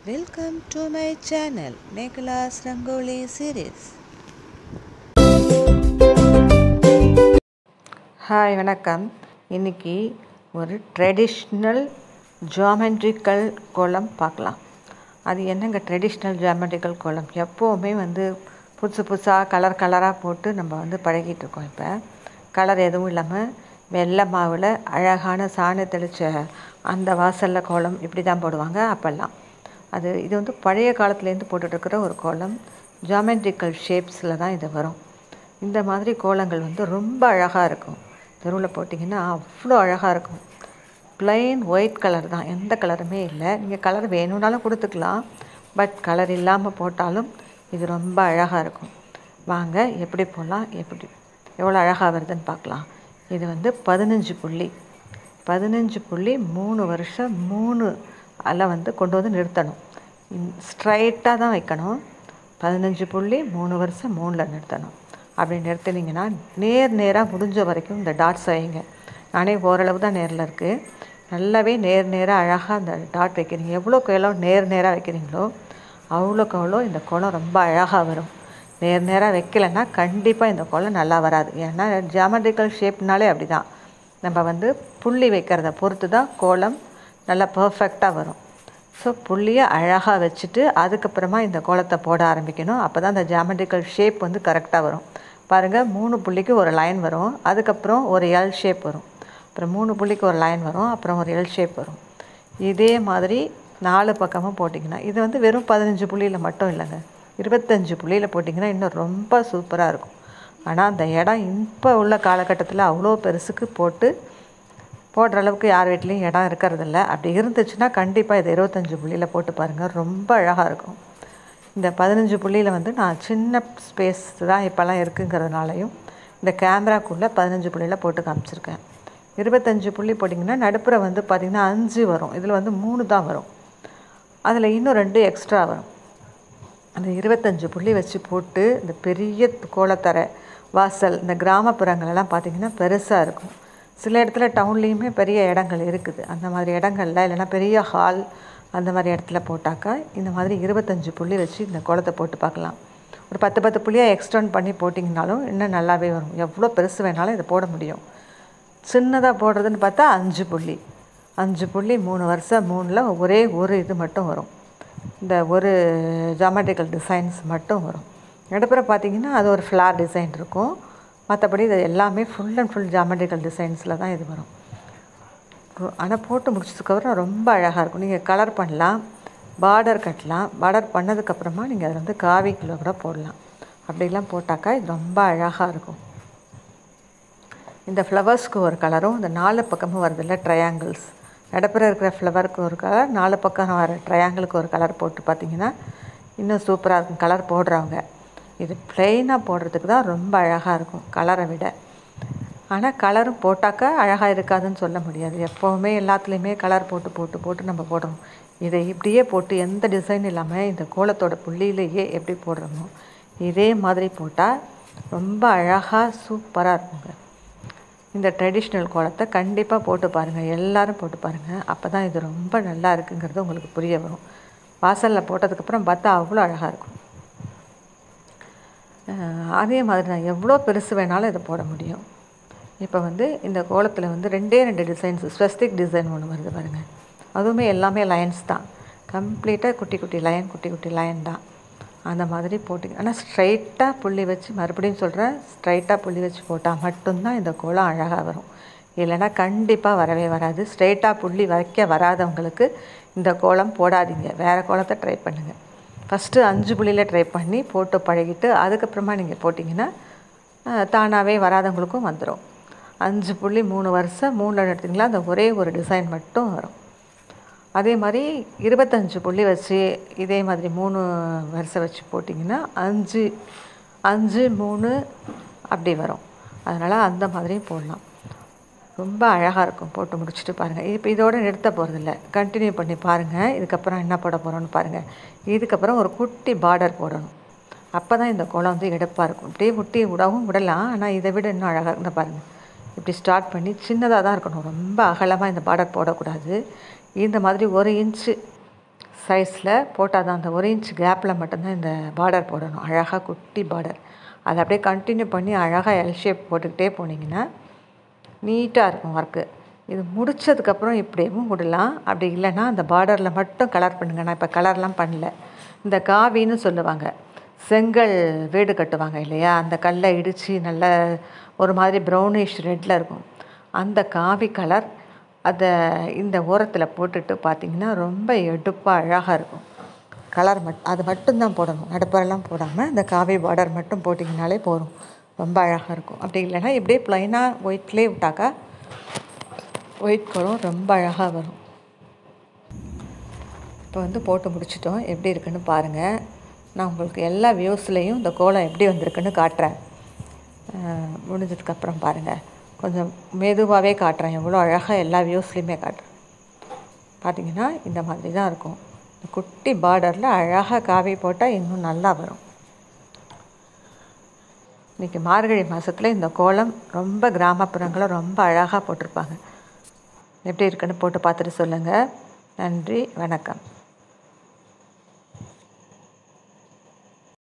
Welcome to my channel, Nicholas Rangoli series. Hi வணக்கம் இன்னைக்கு ஒரு ட்ரெடிஷ்னல் ஜாமெண்ட்ரிக்கல் கோலம் பார்க்கலாம் அது என்னங்க ட்ரெடிஷ்னல் ஜாமெண்ட்ரிக்கல் கோலம் எப்போவுமே வந்து புதுசு புதுசாக கலர் கலராக போட்டு நம்ம வந்து பழகிட்டு இருக்கோம் இப்போ கலர் எதுவும் இல்லாமல் வெள்ளை மாவில் அழகான சாணி தெளித்த அந்த வாசலில் கோலம் இப்படி தான் போடுவாங்க அப்போல்லாம் அது இது வந்து பழைய காலத்துலேருந்து போட்டுட்ருக்கிற ஒரு கோலம் ஜாமெண்ட்ரிக்கல் ஷேப்ஸில் தான் இது வரும் இந்த மாதிரி கோலங்கள் வந்து ரொம்ப அழகாக இருக்கும் தெருவில் போட்டிங்கன்னா அவ்வளோ அழகாக இருக்கும் plain ஒயிட் கலர் தான் எந்த கலருமே இல்லை நீங்கள் கலர் வேணும்னாலும் கொடுத்துக்கலாம் பட் கலர் இல்லாமல் போட்டாலும் இது ரொம்ப அழகாக இருக்கும் வாங்க எப்படி போடலாம் எப்படி எவ்வளோ அழகாக வருதுன்னு பார்க்கலாம் இது வந்து பதினஞ்சு புள்ளி பதினஞ்சு புள்ளி மூணு வருஷம் மூணு அலை வந்து கொண்டு வந்து நிறுத்தணும் ஸ்ட்ரைட்டாக தான் வைக்கணும் பதினஞ்சு புள்ளி மூணு வருஷம் மூணில் நிறுத்தணும் அப்படி நிறுத்தினீங்கன்னா நேர் நேராக முடிஞ்ச வரைக்கும் இந்த டாட்ஸ் வைங்க நானே ஓரளவு தான் நேரில் இருக்குது நல்லாவே நேர் நேராக அழகாக அந்த டாட் வைக்கிறீங்க எவ்வளோக்கு எவ்வளோ நேர் நேராக வைக்கிறீங்களோ அவ்வளோக்கு அவ்வளோ இந்த குளம் ரொம்ப அழகாக வரும் நேர் நேராக வைக்கலைன்னா கண்டிப்பாக இந்த குளம் நல்லா வராது ஏன்னா ஜாமெட்ரிக்கல் ஷேப்னாலே அப்படி தான் நம்ம வந்து புள்ளி வைக்கிறத பொறுத்து தான் கோலம் நல்லா பர்ஃபெக்டாக வரும் ஸோ புள்ளியை அழகாக வச்சுட்டு அதுக்கப்புறமா இந்த கோலத்தை போட ஆரம்பிக்கணும் அப்போ தான் இந்த ஜாமெட்ரிக்கல் ஷேப் வந்து கரெக்டாக வரும் பாருங்கள் மூணு புள்ளிக்கு ஒரு லைன் வரும் அதுக்கப்புறம் ஒரு எல் ஷேப் வரும் அப்புறம் மூணு புள்ளிக்கு ஒரு லைன் வரும் அப்புறம் ஒரு எல் ஷேப் வரும் இதே மாதிரி நாலு பக்கமும் போட்டிங்கன்னா இது வந்து வெறும் பதினஞ்சு புள்ளியில் மட்டும் இல்லைங்க இருபத்தஞ்சு புள்ளியில் போட்டிங்கன்னா இன்னும் ரொம்ப சூப்பராக இருக்கும் ஆனால் அந்த இடம் இப்போ உள்ள காலகட்டத்தில் அவ்வளோ பெருசுக்கு போட்டு போடுற அளவுக்கு யார் வீட்லேயும் இடம் இருக்கிறதில்ல அப்படி இருந்துச்சுன்னா கண்டிப்பாக இது இருபத்தஞ்சி புள்ளியில் போட்டு பாருங்கள் ரொம்ப அழகாக இருக்கும் இந்த பதினஞ்சு புள்ளியில் வந்து நான் சின்ன ஸ்பேஸ் தான் இப்போல்லாம் இருக்குங்கிறதுனாலையும் இந்த கேமராக்குள்ளே பதினஞ்சு புள்ளியில் போட்டு காமிச்சிருக்கேன் இருபத்தஞ்சு புள்ளி போட்டிங்கன்னா நடுப்புற வந்து பார்த்திங்கன்னா அஞ்சு வரும் இதில் வந்து மூணு தான் வரும் அதில் இன்னும் ரெண்டு எக்ஸ்ட்ரா வரும் அந்த இருபத்தஞ்சு புள்ளி வச்சு போட்டு இந்த பெரிய கோலத்தரை வாசல் இந்த கிராமப்புறங்களெல்லாம் பார்த்திங்கன்னா பெருசாக இருக்கும் சில இடத்துல டவுன்லேயுமே பெரிய இடங்கள் இருக்குது அந்த மாதிரி இடங்கள்ல இல்லைன்னா பெரிய ஹால் அந்த மாதிரி இடத்துல போட்டாக்கா இந்த மாதிரி இருபத்தஞ்சு புள்ளி வச்சு இந்த கோலத்தை போட்டு பார்க்கலாம் ஒரு பத்து பத்து புள்ளியாக எக்ஸ்டெண்ட் பண்ணி போட்டிங்கனாலும் இன்னும் நல்லாவே வரும் எவ்வளோ பெருசு வேணாலும் இதை போட முடியும் சின்னதாக போடுறதுன்னு பார்த்தா அஞ்சு புள்ளி அஞ்சு புள்ளி மூணு வருஷம் மூணில் ஒரே ஒரு இது மட்டும் வரும் இந்த ஒரு ஜாமெட்ரிக்கல் டிசைன்ஸ் மட்டும் வரும் நடுப்புற பார்த்தீங்கன்னா அது ஒரு ஃப்ளார் டிசைன் இருக்கும் மற்றபடி இது எல்லாமே ஃபுல் அண்ட் ஃபுல் ஜாமெட்ரிக்கல் டிசைன்ஸில் தான் இது வரும் ஆனால் போட்டு முடிச்சதுக்கப்புறம் ரொம்ப அழகாக இருக்கும் நீங்கள் கலர் பண்ணலாம் பார்டர் கட்டலாம் பார்டர் பண்ணதுக்கப்புறமா நீங்கள் அதில் வந்து காவி கிலோ கூட போடலாம் அப்படிலாம் போட்டாக்கா இது ரொம்ப அழகாக இருக்கும் இந்த ஃப்ளவர்ஸ்க்கு ஒரு கலரும் இந்த நாலு பக்கமும் வருதில்ல ட்ரையாங்கிள்ஸ் நடுப்புற இருக்கிற ஃப்ளவருக்கு ஒரு கலர் நாலு பக்கம் வர ட்ரையாங்கிளுக்கு ஒரு கலர் போட்டு பார்த்தீங்கன்னா இன்னும் சூப்பராக இருக்கும் கலர் போடுறவங்க இது ப்ளெயினாக போடுறதுக்கு தான் ரொம்ப அழகாக இருக்கும் கலரை விட ஆனால் கலரும் போட்டாக்கா அழகாக இருக்காதுன்னு சொல்ல முடியாது எப்போவுமே எல்லாத்துலேயுமே கலர் போட்டு போட்டு போட்டு நம்ம போடுறோம் இதை இப்படியே போட்டு எந்த டிசைன் இல்லாமல் இந்த கோலத்தோட புள்ளியிலேயே எப்படி போடுறோமோ இதே மாதிரி போட்டால் ரொம்ப அழகாக சூப்பராக இருக்குங்க இந்த ட்ரெடிஷ்னல் கோலத்தை கண்டிப்பாக போட்டு பாருங்கள் எல்லோரும் போட்டு பாருங்கள் அப்போ தான் இது ரொம்ப நல்லா இருக்குங்கிறது உங்களுக்கு புரிய வரும் வாசலில் போட்டதுக்கப்புறம் பார்த்தா அவ்வளோ அழகாக இருக்கும் அதே மாதிரி நான் எவ்வளோ பெருசு வேணாலும் இதை போட முடியும் இப்போ வந்து இந்த கோலத்தில் வந்து ரெண்டே ரெண்டு டிசைன்ஸ் ஸ்வஸ்திக் டிசைன் ஒன்று வருது பாருங்கள் அதுவுமே எல்லாமே லைன்ஸ் தான் கம்ப்ளீட்டாக குட்டி குட்டி லைன் குட்டி குட்டி லைன் தான் அந்த மாதிரி போட்டிங்க ஆனால் ஸ்ட்ரைட்டாக புள்ளி வச்சு மறுபடியும் சொல்கிறேன் ஸ்ட்ரைட்டாக புள்ளி வச்சு போட்டால் மட்டும்தான் இந்த கோலம் அழகாக வரும் இல்லைன்னா கண்டிப்பாக வரவே வராது ஸ்ட்ரைட்டாக புள்ளி வைக்க வராதவங்களுக்கு இந்த கோலம் போடாதீங்க வேறு கோலத்தை ட்ரை பண்ணுங்கள் ஃபஸ்ட்டு அஞ்சு புள்ளியில் ட்ரை பண்ணி போட்டு பழகிட்டு அதுக்கப்புறமா நீங்கள் போட்டிங்கன்னா தானாகவே வராதவங்களுக்கும் வந்துடும் அஞ்சு புள்ளி மூணு வருஷம் மூணில் எடுத்திங்களா அந்த ஒரே ஒரு டிசைன் மட்டும் வரும் அதே மாதிரி இருபத்தஞ்சு புள்ளி வச்சு இதே மாதிரி மூணு வருஷம் வச்சு போட்டிங்கன்னா அஞ்சு அஞ்சு மூணு அப்படி வரும் அதனால் அந்த மாதிரியும் போடலாம் ரொம்ப அழகாக இருக்கும் போட்டு முடிச்சுட்டு பாருங்கள் இப்போ இதோடு நிறுத்த போகிறதில்ல கண்டினியூ பண்ணி பாருங்கள் இதுக்கப்புறம் என்ன போட போகிறோன்னு பாருங்கள் இதுக்கப்புறம் ஒரு குட்டி பார்டர் போடணும் அப்போ தான் இந்த கோலம் வந்து எடுப்பாக இருக்கும் இப்படியே ஒட்டி விடவும் விடலாம் ஆனால் இதை விட இன்னும் அழகாக இருந்தால் பாருங்கள் இப்படி ஸ்டார்ட் பண்ணி சின்னதாக தான் இருக்கணும் ரொம்ப அகலமாக இந்த பார்டர் போடக்கூடாது இந்த மாதிரி ஒரு இன்ச்சு சைஸில் போட்டால் தான் அந்த ஒரு இன்ச் கேப்பில் மட்டும்தான் இந்த பார்டர் போடணும் அழகாக குட்டி பார்டர் அதை அப்படியே கண்டினியூ பண்ணி அழகாக எல் ஷேப் போட்டுக்கிட்டே போனீங்கன்னா நீட்டாக இருக்கும் ஒர்க்கு இது முடித்ததுக்கப்புறம் இப்படியும் விடலாம் அப்படி இல்லைன்னா அந்த பார்டரில் மட்டும் கலர் பண்ணுங்கள் நான் இப்போ கலர்லாம் பண்ணல இந்த காவின்னு சொல்லுவாங்க செங்கல் வீடு கட்டுவாங்க இல்லையா அந்த கல்லை இடித்து நல்ல ஒரு மாதிரி ப்ரௌனிஷ் ரெட்டில் இருக்கும் அந்த காவி கலர் அதை இந்த ஓரத்தில் போட்டுட்டு பார்த்தீங்கன்னா ரொம்ப எடுப்பாக அழகாக இருக்கும் கலர் மட் அது மட்டும்தான் போடணும் நடுப்பரெல்லாம் போடாமல் இந்த காவி பார்டர் மட்டும் போட்டிங்கனாலே போதும் ரொம்ப அழகாக இருக்கும் அப்படி இல்லைன்னா இப்படியே ப்ளைனாக ஒயிட்லேயே விட்டாக்கா ஒயிட் கலரும் ரொம்ப அழகாக வரும் இப்போ வந்து போட்டு முடிச்சிட்டோம் எப்படி இருக்குன்னு பாருங்கள் நான் உங்களுக்கு எல்லா வியூஸ்லேயும் இந்த கோலம் எப்படி வந்திருக்குன்னு காட்டுறேன் அஹ் முடிஞ்சதுக்கப்புறம் பாருங்கள் கொஞ்சம் மெதுவாகவே காட்டுறேன் எவ்வளோ அழகாக எல்லா வியூஸ்லேயுமே காட்டுறேன் பார்த்தீங்கன்னா இந்த மாதிரி தான் இருக்கும் இந்த குட்டி பார்டரில் அழகாக காவி போட்டால் இன்னும் நல்லா வரும் இன்றைக்கி மார்கழி மாதத்தில் இந்த கோலம் ரொம்ப கிராமப்புறங்களில் ரொம்ப அழகாக போட்டிருப்பாங்க எப்படி இருக்குன்னு போட்டு பார்த்துட்டு சொல்லுங்கள் நன்றி வணக்கம்